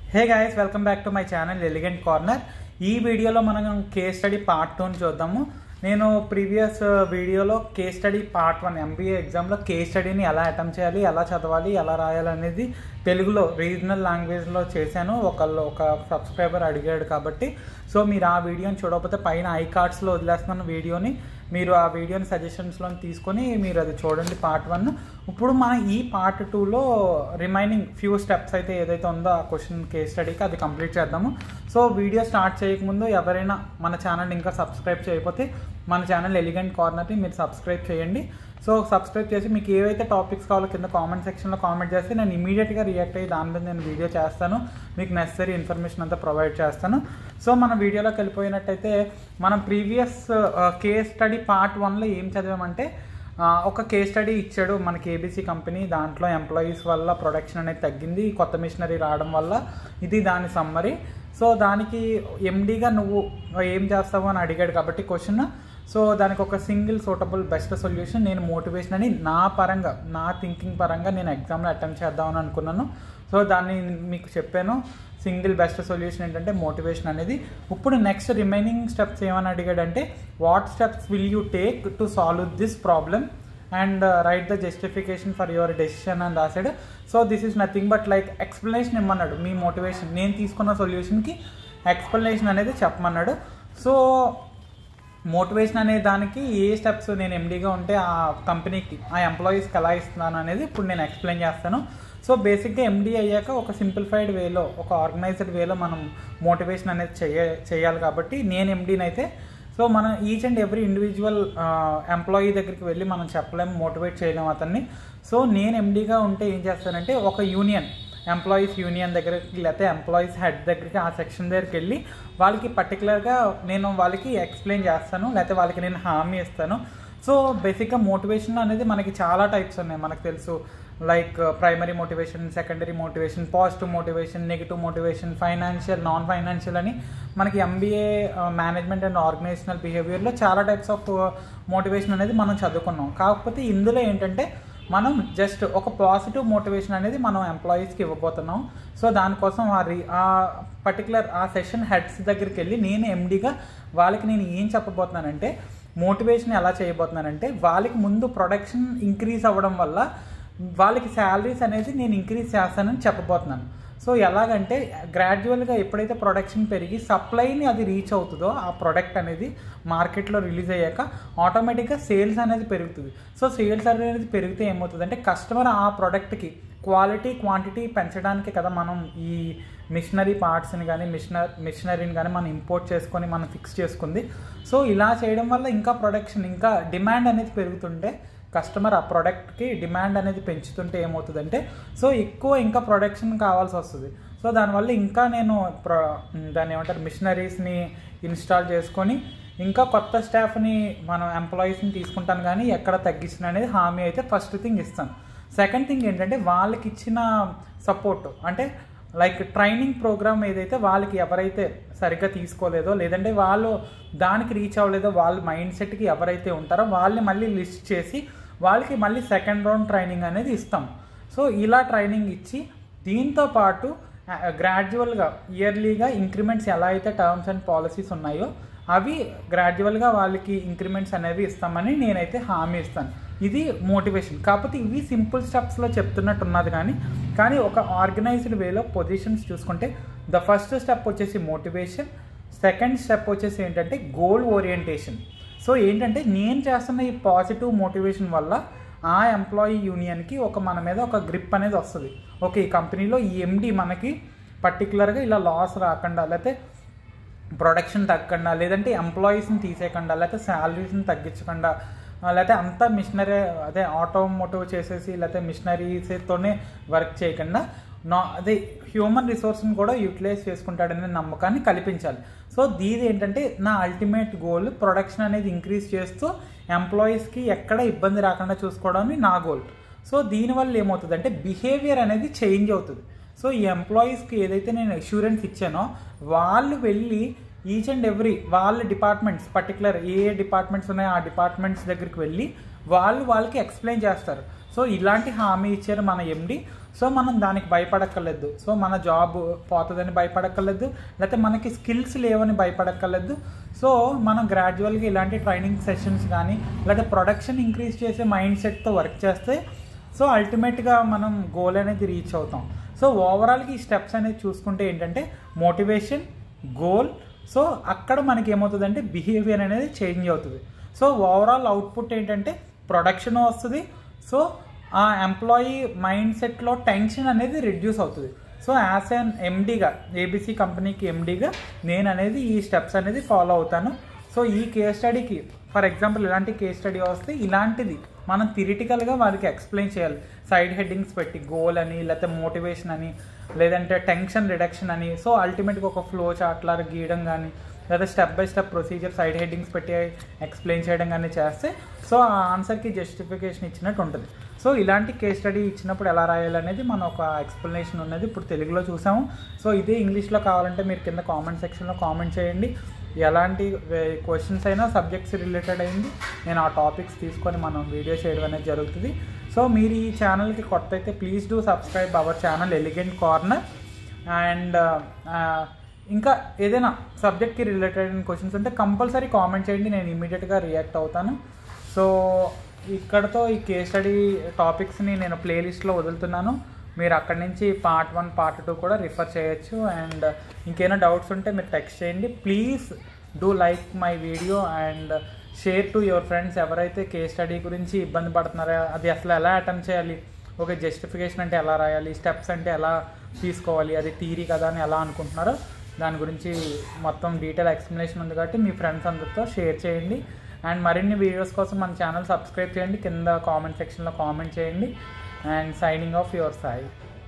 hey guys welcome back to my channel Elegant Corner ఈ వీడియోలో మనం కేస్ స్టడీ పార్ట్ టూని చూద్దాము నేను ప్రీవియస్ వీడియోలో case study part one MBA ఎగ్జామ్లో కేస్ స్టడీని ఎలా అటెంప్ట్ చేయాలి ఎలా చదవాలి ఎలా రాయాలి అనేది తెలుగులో రీజనల్ లాంగ్వేజ్లో చేశాను ఒకళ్ళు ఒక సబ్స్క్రైబర్ అడిగాడు కాబట్టి సో మీరు ఆ వీడియోని చూడకపోతే పైన ఐ కార్డ్స్లో వదిలేస్తున్న వీడియోని మీరు ఆ వీడియోని సజెషన్స్లో తీసుకొని మీరు అది చూడండి పార్ట్ వన్ ఇప్పుడు మన ఈ పార్ట్ టూలో రిమైనింగ్ ఫ్యూ స్టెప్స్ అయితే ఏదైతే ఉందో ఆ క్వశ్చన్ కేస్ స్టడీకి అది కంప్లీట్ చేద్దాము సో వీడియో స్టార్ట్ చేయకముందు ఎవరైనా మన ఛానల్ ఇంకా సబ్స్క్రైబ్ చేయకపోతే మన ఛానల్ ఎలిగెంట్ కార్నర్ని మీరు సబ్స్క్రైబ్ చేయండి సో సబ్స్క్రైబ్ చేసి మీకు ఏవైతే టాపిక్స్ కావాలో కింద కామెంట్ సెక్షన్లో కామెంట్ చేస్తే నేను ఇమీడియట్గా రియాక్ట్ అయ్యి దాని మీద నేను వీడియో చేస్తాను మీకు నెసరీ ఇన్ఫర్మేషన్ అంతా ప్రొవైడ్ చేస్తాను సో మన వీడియోలోకి వెళ్ళిపోయినట్టయితే మనం ప్రీవియస్ కేస్ స్టడీ పార్ట్ వన్లో ఏం చదివామంటే ఆ, ఒక కేస్ స్టడీ ఇచ్చాడు మనకి ఏబీసీ కంపెనీ దాంట్లో ఎంప్లాయీస్ వల్ల ప్రొడక్షన్ అనేది తగ్గింది కొత్త మిషనరీ రావడం వల్ల ఇది దాని సమ్మరీ సో దానికి ఎండీగా నువ్వు ఏం చేస్తావు అని అడిగాడు కాబట్టి క్వశ్చన్ సో దానికి ఒక సింగిల్ సూటబుల్ బెస్ట్ సొల్యూషన్ నేను మోటివేషన్ అని నా పరంగా నా థింకింగ్ పరంగా నేను ఎగ్జామ్లో అటెంప్ట్ చేద్దామని అనుకున్నాను సో దాన్ని మీకు చెప్పాను సింగిల్ బెస్ట్ సొల్యూషన్ ఏంటంటే మోటివేషన్ అనేది ఇప్పుడు నెక్స్ట్ రిమైనింగ్ స్టెప్స్ ఏమని అడిగాడంటే what steps will you take to solve this problem and write the justification for your decision అని రాశాడు so this is nothing but like explanation ఇమ్మన్నాడు మీ మోటివేషన్ నేను తీసుకున్న సొల్యూషన్కి ఎక్స్ప్లెనేషన్ అనేది చెప్పమన్నాడు సో మోటివేషన్ అనే దానికి ఏ స్టెప్స్ నేను ఎండీగా ఉంటే ఆ కంపెనీకి ఆ ఎంప్లాయీస్కి ఎలా ఇస్తున్నాను అనేది ఇప్పుడు నేను ఎక్స్ప్లెయిన్ చేస్తాను సో బేసిక్గా ఎండీ అయ్యాక ఒక సింప్లిఫైడ్ వేలో ఒక ఆర్గనైజ్డ్ వేలో మనం మోటివేషన్ అనేది చేయ చేయాలి కాబట్టి నేను ఎండీని అయితే సో మనం each and every individual employee దగ్గరికి వెళ్ళి మనం చెప్పలేము మోటివేట్ చేయలేము అతన్ని సో నేను ఎండీగా ఉంటే ఏం చేస్తానంటే ఒక యూనియన్ ఎంప్లాయీస్ యూనియన్ దగ్గరికి లేకపోతే ఎంప్లాయీస్ హెడ్ దగ్గరికి ఆ సెక్షన్ దగ్గరికి వెళ్ళి వాళ్ళకి పర్టికులర్గా నేను వాళ్ళకి ఎక్స్ప్లెయిన్ చేస్తాను లేకపోతే వాళ్ళకి నేను హామీ ఇస్తాను సో బేసిక్గా మోటివేషన్ అనేది మనకి చాలా టైప్స్ ఉన్నాయి మనకు తెలుసు like primary motivation secondary motivation positive motivation negative motivation financial non financial అని మనకి ఎంబీఏ మేనేజ్మెంట్ అండ్ ఆర్గనైజేషనల్ బిహేవియర్లో చాలా టైప్స్ ఆఫ్ మోటివేషన్ అనేది మనం చదువుకున్నాం కాకపోతే ఇందులో ఏంటంటే మనం జస్ట్ ఒక పాజిటివ్ మోటివేషన్ అనేది మనం ఎంప్లాయీస్కి ఇవ్వబోతున్నాం సో దానికోసం ఆ రీ ఆ పర్టికులర్ ఆ సెషన్ హెడ్స్ దగ్గరికి వెళ్ళి నేను ఎండీగా వాళ్ళకి నేను ఏం చెప్పబోతున్నానంటే మోటివేషన్ ఎలా చేయబోతున్నానంటే వాళ్ళకి ముందు ప్రొడక్షన్ ఇంక్రీజ్ అవ్వడం వల్ల వాళ్ళకి శాలరీస్ అనేది నేను ఇంక్రీజ్ చేస్తానని చెప్పబోతున్నాను సో ఎలాగంటే గ్రాడ్యువల్గా ఎప్పుడైతే ప్రొడక్షన్ పెరిగి సప్లైని అది రీచ్ అవుతుందో ఆ ప్రొడక్ట్ అనేది మార్కెట్లో రిలీజ్ అయ్యాక ఆటోమేటిక్గా సేల్స్ అనేది పెరుగుతుంది సో సేల్స్ అనేది పెరిగితే ఏమవుతుంది అంటే కస్టమర్ ఆ ప్రోడక్ట్కి క్వాలిటీ క్వాంటిటీ పెంచడానికి కదా మనం ఈ మిషనరీ పార్ట్స్ని కానీ మిషనర్ మిషనరీని కానీ మనం ఇంపోర్ట్ చేసుకొని మనం ఫిక్స్ చేసుకుంది సో ఇలా చేయడం వల్ల ఇంకా ప్రొడక్షన్ ఇంకా డిమాండ్ అనేది పెరుగుతుంటే కస్టమర్ ఆ ప్రోడక్ట్కి డిమాండ్ అనేది పెంచుతుంటే ఏమవుతుందంటే సో ఎక్కువ ఇంకా ప్రొడక్షన్ కావాల్సి వస్తుంది సో దానివల్ల ఇంకా నేను ప్రొ దాన్ని ఏమంటారు మిషనరీస్ని ఇన్స్టాల్ చేసుకొని ఇంకా కొత్త స్టాఫ్ని మనం ఎంప్లాయీస్ని తీసుకుంటాను కానీ ఎక్కడ తగ్గించిన అనేది హామీ అయితే ఫస్ట్ థింగ్ ఇస్తాను సెకండ్ థింగ్ ఏంటంటే వాళ్ళకి ఇచ్చిన సపోర్ట్ అంటే లైక్ ట్రైనింగ్ ప్రోగ్రామ్ ఏదైతే వాళ్ళకి ఎవరైతే సరిగ్గా తీసుకోలేదో లేదంటే వాళ్ళు దానికి రీచ్ అవ్వలేదో వాళ్ళ మైండ్ సెట్కి ఎవరైతే ఉంటారో వాళ్ళని మళ్ళీ లిస్ట్ చేసి వాళ్ళకి మళ్ళీ సెకండ్ రౌండ్ ట్రైనింగ్ అనేది ఇస్తాం సో ఇలా ట్రైనింగ్ ఇచ్చి దీంతో పాటు గ్రాడ్యువల్గా ఇయర్లీగా ఇంక్రిమెంట్స్ ఎలా అయితే టర్మ్స్ అండ్ పాలసీస్ ఉన్నాయో అవి గ్రాడ్యువల్గా వాళ్ళకి ఇంక్రిమెంట్స్ అనేవి ఇస్తామని నేనైతే హామీ ఇస్తాను ఇది మోటివేషన్ కాకపోతే ఇవి సింపుల్ స్టెప్స్లో చెప్తున్నట్టు ఉన్నది కానీ కానీ ఒక ఆర్గనైజ్డ్ వేలో పొజిషన్స్ చూసుకుంటే ద ఫస్ట్ స్టెప్ వచ్చేసి మోటివేషన్ సెకండ్ స్టెప్ వచ్చేసి ఏంటంటే గోల్ ఓరియంటేషన్ సో ఏంటంటే నేను చేస్తున్న ఈ పాజిటివ్ మోటివేషన్ వల్ల ఆ ఎంప్లాయీ యూనియన్కి ఒక మన మీద ఒక గ్రిప్ అనేది వస్తుంది ఓకే ఈ కంపెనీలో ఈ ఎండి మనకి పర్టికులర్గా ఇలా లాస్ రాకుండా లేకపోతే ప్రొడక్షన్ తగ్గకుండా లేదంటే ఎంప్లాయీస్ని తీసేయకుండా లేకపోతే శాలరీస్ని తగ్గించకుండా లేకపోతే అంతా మిషనరీ అదే ఆటోమోటివ్ చేసేసి లేకపోతే మిషనరీస్తోనే వర్క్ చేయకుండా నా అదే హ్యూమన్ రిసోర్స్ని కూడా యూటిలైజ్ చేసుకుంటాడనే నమ్మకాన్ని కల్పించాలి సో దీది ఏంటంటే నా అల్టిమేట్ గోల్ ప్రొడక్షన్ అనేది ఇంక్రీజ్ చేస్తూ ఎంప్లాయీస్కి ఎక్కడ ఇబ్బంది రాకుండా చూసుకోవడం నా గోల్ సో దీనివల్ల ఏమవుతుంది అంటే బిహేవియర్ అనేది చేంజ్ అవుతుంది సో ఈ ఎంప్లాయీస్కి ఏదైతే నేను అష్యూరెన్స్ ఇచ్చానో వాళ్ళు వెళ్ళి ఈచ్ అండ్ ఎవ్రీ వాళ్ళ డిపార్ట్మెంట్స్ పర్టికులర్ ఏ ఏ డిపార్ట్మెంట్స్ ఉన్నాయో ఆ డిపార్ట్మెంట్స్ దగ్గరికి వెళ్ళి వాళ్ళు వాళ్ళకి ఎక్స్ప్లెయిన్ చేస్తారు సో ఇలాంటి హామీ ఇచ్చారు మన ఎండి సో మనం దానికి భయపడక్కర్లేదు సో మన జాబ్ పోతుందని భయపడక్కర్లేదు లేకపోతే మనకి స్కిల్స్ లేవని భయపడక్కర్లేదు సో మనం గ్రాడ్యువల్గా ఇలాంటి ట్రైనింగ్ సెషన్స్ కానీ లేకపోతే ప్రొడక్షన్ ఇంక్రీజ్ చేసే మైండ్ సెట్తో వర్క్ చేస్తే సో అల్టిమేట్గా మనం గోల్ అనేది రీచ్ అవుతాం సో ఓవరాల్గా ఈ స్టెప్స్ అనేది చూసుకుంటే ఏంటంటే మోటివేషన్ గోల్ సో అక్కడ మనకి ఏమవుతుందంటే బిహేవియర్ అనేది చేంజ్ అవుతుంది సో ఓవరాల్ అవుట్పుట్ ఏంటంటే ప్రొడక్షన్ వస్తుంది సో ఆ ఎంప్లాయీ మైండ్ సెట్లో టెన్షన్ అనేది రిడ్యూస్ అవుతుంది సో యాజ్ అన్ ఎండీగా ఏబీసీ కంపెనీకి ఎండీగా నేను అనేది ఈ స్టెప్స్ అనేది ఫాలో అవుతాను సో ఈ కేస్ స్టడీకి ఫర్ ఎగ్జాంపుల్ ఇలాంటి కేస్ స్టడీ వస్తే ఇలాంటిది మనం థిరిటికల్గా వాళ్ళకి ఎక్స్ప్లెయిన్ చేయాలి సైడ్ హెడ్డింగ్స్ పెట్టి గోల్ అని లేకపోతే మోటివేషన్ అని లేదంటే టెన్షన్ రిడక్షన్ అని సో అల్టిమేట్గా ఒక ఫ్లో చార్ట్ లాగా గీయడం కానీ లేదా step by step procedure side headings పెట్టి ఎక్స్ప్లెయిన్ చేయడం కానీ చేస్తే సో ఆ ఆన్సర్కి జస్టిఫికేషన్ ఇచ్చినట్టు ఉంటుంది సో ఇలాంటి కేస్ స్టడీ ఇచ్చినప్పుడు ఎలా రాయాలనేది మన ఒక ఎక్స్ప్లెనేషన్ ఉన్నది ఇప్పుడు తెలుగులో చూసాము సో ఇదే ఇంగ్లీష్లో కావాలంటే మీరు కింద కామెంట్ సెక్షన్లో కామెంట్ చేయండి ఎలాంటి క్వశ్చన్స్ అయినా సబ్జెక్ట్స్ రిలేటెడ్ అయింది నేను ఆ టాపిక్స్ తీసుకొని మనం వీడియో చేయడం అనేది జరుగుతుంది సో మీరు ఈ ఛానల్కి కొత్త అయితే please do subscribe our channel Elegant Corner and ఇంకా ఏదైనా సబ్జెక్ట్కి రిలేటెడ్ అయిన క్వశ్చన్స్ ఉంటే కంపల్సరీ కామెంట్ చేయండి నేను ఇమీడియట్గా రియాక్ట్ అవుతాను సో ఇక్కడతో ఈ కేస్ స్టడీ టాపిక్స్ని నేను ప్లేలిస్ట్లో వదులుతున్నాను మీరు అక్కడి నుంచి పార్ట్ వన్ పార్ట్ టూ కూడా రిఫర్ చేయొచ్చు అండ్ ఇంకేమైనా డౌట్స్ ఉంటే మీరు టెక్స్ట్ చేయండి please do like my video and share to your friends ఎవరైతే కేస్ స్టడీ గురించి ఇబ్బంది పడుతున్నారో అది అసలు ఎలా అటెంప్ట్ చేయాలి ఒక జస్టిఫికేషన్ అంటే ఎలా రాయాలి స్టెప్స్ అంటే ఎలా తీసుకోవాలి అది థీరీ కదా అని ఎలా అనుకుంటున్నారో దాని గురించి మొత్తం డీటెయిల్ ఎక్స్ప్లెనేషన్ ఉంది కాబట్టి మీ ఫ్రెండ్స్ అందరితో షేర్ చేయండి అండ్ మరిన్ని వీడియోస్ కోసం మన ఛానల్ సబ్స్క్రైబ్ చేయండి కింద కామెంట్ సెక్షన్లో కామెంట్ చేయండి and signing off your Sai